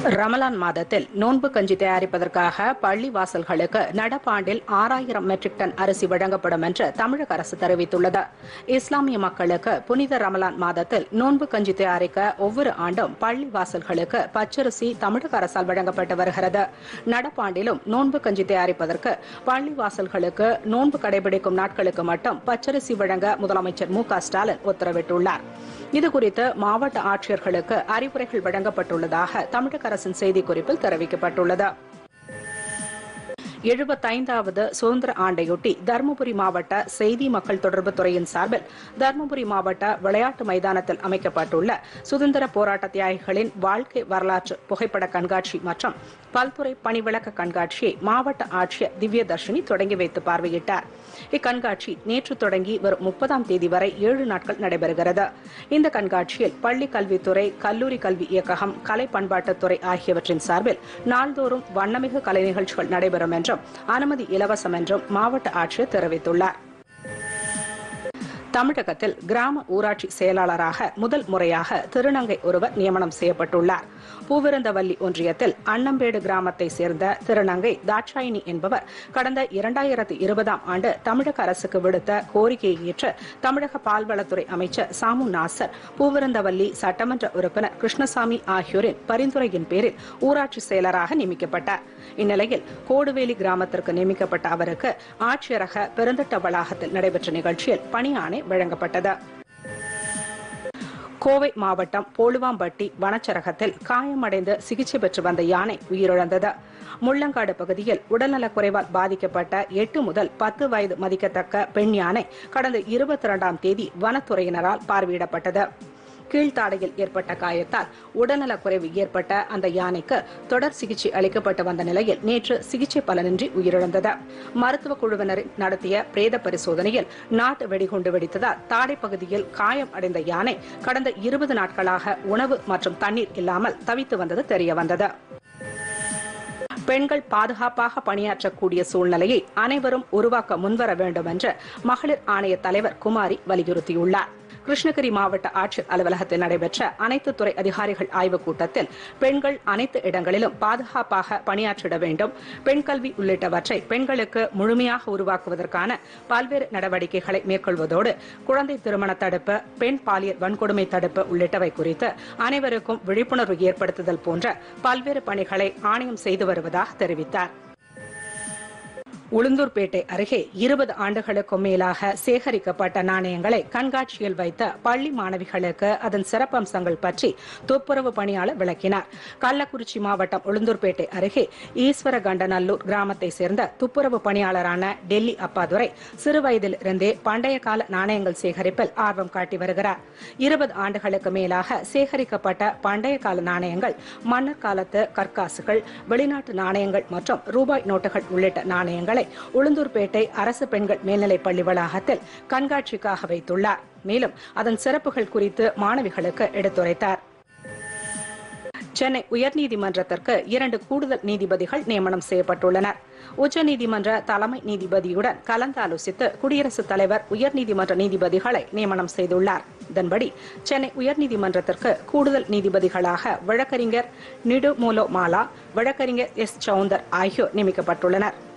ரமலான் மாதத்தில் நோன்பு கஞ்சி தயாரிப்பதற்காக பள்ளி வாசல்களுக்கு நடப்பாண்டில் ஆறாயிரம் மெட்ரிக் டன் அரிசி வழங்கப்படும் என்று தமிழக அரசு தெரிவித்துள்ளது இஸ்லாமிய மக்களுக்கு புனித ரமலான் மாதத்தில் நோன்பு கஞ்சி தயாரிக்க ஒவ்வொரு ஆண்டும் பள்ளி வாசல்களுக்கு பச்சரிசி தமிழக அரசால் வழங்கப்பட்டு வருகிறது நடப்பாண்டிலும் நோன்பு கஞ்சி தயாரிப்பதற்கு பள்ளி வாசல்களுக்கு நோன்பு கடைபிடிக்கும் நாட்களுக்கு மட்டும் பச்சரிசி வழங்க முதலமைச்சர் மு க ஸ்டாலின் உத்தரவிட்டுள்ளார் இதுகுறித்து மாவட்ட ஆட்சியர்களுக்கு அறிவுரைகள் வழங்கப்பட்டுள்ளதாக தமிழக அரசின் செய்திக்குறிப்பில் தெரிவிக்கப்பட்டுள்ளது எழுபத்தைந்தாவது சுதந்திர ஆண்டையொட்டி தருமபுரி மாவட்ட செய்தி மக்கள் தொடர்பு துறையின் சார்பில் தருமபுரி மாவட்ட விளையாட்டு மைதானத்தில் அமைக்கப்பட்டுள்ள சுதந்திர போராட்ட தியாகிகளின் வாழ்க்கை வரலாற்று புகைப்பட கண்காட்சி மற்றும் பல்துறை பணிவிளக்க கண்காட்சியை மாவட்ட ஆட்சியர் திவ்யதர்ஷினி தொடங்கி வைத்து பார்வையிட்டார் இக்கண்காட்சி நேற்று தொடங்கி வரும் முப்பதாம் தேதி வரை ஏழு நாட்கள் நடைபெறுகிறது இந்த கண்காட்சியில் பள்ளி கல்வித்துறை கல்லூரி கல்வி இயக்ககம் கலை பண்பாட்டுத்துறை ஆகியவற்றின் சார்பில் நாள்தோறும் வண்ணமிகு கலை நிகழ்ச்சிகள் நடைபெறும் என்றும் அனுமதி இலவசம் என்றும் மாவட்ட ஆட்சியர் தெரிவித்துள்ளார் தமிழகத்தில் கிராம ஊராட்சி செயலாளராக முதல் முறையாக திருநங்கை ஒருவர் நியமனம் செய்யப்பட்டுள்ளார் பூவிருந்தவல்லி ஒன்றியத்தில் அன்னம்பேடு கிராமத்தை சேர்ந்த திருநங்கை தாட்சாயினி என்பவர் கடந்த இரண்டாயிரத்தி இருபதாம் ஆண்டு தமிழக அரசுக்கு விடுத்த கோரிக்கையை ஏற்று தமிழக பால்வளத்துறை அமைச்சர் சாமு நாசர் பூவிருந்தவல்லி சட்டமன்ற உறுப்பினர் கிருஷ்ணசாமி ஆகியோரின் பரிந்துரையின் பேரில் ஊராட்சி செயலராக நியமிக்கப்பட்டார் இந்நிலையில் கோடுவேலி கிராமத்திற்கு நியமிக்கப்பட்ட அவருக்கு ஆட்சியரக பெருந்திட்ட வளாகத்தில் நடைபெற்ற நிகழ்ச்சியில் பணியாணை வழங்கப்பட்டது கோவை மாவட்டம் போலுவாம்பட்டி வனச்சரகத்தில் காயமடைந்து சிகிச்சை பெற்று வந்த யானை உயிரிழந்தது முள்ளங்காடு பகுதியில் உடல்நலக் குறைவால் பாதிக்கப்பட்ட எட்டு முதல் பத்து வயது மதிக்கத்தக்க பெண் யானை கடந்த இருபத்தி இரண்டாம் தேதி வனத்துறையினரால் பார்வையிடப்பட்டது கீழ்த்தாடையில் ஏற்பட்ட காயத்தால் உடல்நலக் குறைவு ஏற்பட்ட அந்த யானைக்கு தொடர் சிகிச்சை அளிக்கப்பட்டு வந்த நிலையில் நேற்று சிகிச்சை பலனின்றி உயிரிழந்தது மருத்துவ குழுவினர் நடத்திய பிரேத பரிசோதனையில் நாட்டு வெடிகுண்டு வெடித்ததால் தாடை பகுதியில் காயம் அடைந்த யானை கடந்த இருபது நாட்களாக உணவு மற்றும் தண்ணீர் இல்லாமல் தவித்து வந்தது தெரியவந்தது பெண்கள் பாதுகாப்பாக பணியாற்றக்கூடிய சூழ்நிலையை அனைவரும் உருவாக்க முன்வர வேண்டும் என்று மகளிர் ஆணைய தலைவர் குமாரி வலியுறுத்தியுள்ளார் கிருஷ்ணகிரி மாவட்ட ஆட்சியர் அலுவலகத்தில் நடைபெற்ற அனைத்து துறை அதிகாரிகள் ஆய்வுக் கூட்டத்தில் பெண்கள் அனைத்து இடங்களிலும் பாதுகாப்பாக பணியாற்றிட வேண்டும் பெண் கல்வி உள்ளிட்டவற்றை பெண்களுக்கு முழுமையாக உருவாக்குவதற்கான பல்வேறு நடவடிக்கைகளை மேற்கொள்வதோடு குழந்தை திருமண தடுப்பு பெண் பாலியல் வன்கொடுமை தடுப்பு உள்ளிட்டவை குறித்து அனைவருக்கும் விழிப்புணர்வு ஏற்படுத்துதல் போன்ற பல்வேறு பணிகளை ஆணையம் செய்து வருவதாக தெரிவித்தார் உளுந்தூர்பேட்டை அருகே இருபது ஆண்டுகளுக்கும் மேலாக சேகரிக்கப்பட்ட நாணயங்களை கண்காட்சியில் வைத்த பள்ளி மாணவிகளுக்கு அதன் சிறப்பம்சங்கள் பற்றி துப்புரவு பணியாளர் விளக்கினார் கள்ளக்குறிச்சி மாவட்டம் உளுந்தூர்பேட்டை அருகே ஈஸ்வரகண்டநல்லூர் கிராமத்தை சேர்ந்த துப்புரவு பணியாளரான டெல்லி அப்பாதுரை சிறுவயதில் இருந்தே பண்டைய கால நாணயங்கள் சேகரிப்பில் ஆர்வம் காட்டி வருகிறார் இருபது ஆண்டுகளுக்கு மேலாக சேகரிக்கப்பட்ட பண்டைய கால நாணயங்கள் மன்னர் காலத்து கற்காசுகள் வெளிநாட்டு நாணயங்கள் மற்றும் ரூபாய் நோட்டுகள் உள்ளிட்ட நாணயங்களை உளுந்தூர்பேட்டை அரசு பெண்கள் மேல்நிலைப் பள்ளி வளாகத்தில் கண்காட்சிக்காக வைத்துள்ளார் மேலும் அதன் சிறப்புகள் குறித்து மாணவிகளுக்கு எடுத்துரைத்தார் சென்னை உயர்நீதிமன்றத்திற்கு இரண்டு கூடுதல் நீதிபதிகள் நியமனம் செய்யப்பட்டுள்ளனர் உச்சநீதிமன்ற தலைமை நீதிபதியுடன் கலந்தாலோசித்து குடியரசுத் தலைவர் உயர்நீதிமன்ற நீதிபதிகளை நியமனம் செய்துள்ளார் இதன்படி சென்னை உயர்நீதிமன்றத்திற்கு கூடுதல் நீதிபதிகளாக வழக்கறிஞர் நிடுமூலோ மாலா வழக்கறிஞர் எஸ் சவுந்தர் ஆகியோர் நியமிக்கப்பட்டுள்ளனர்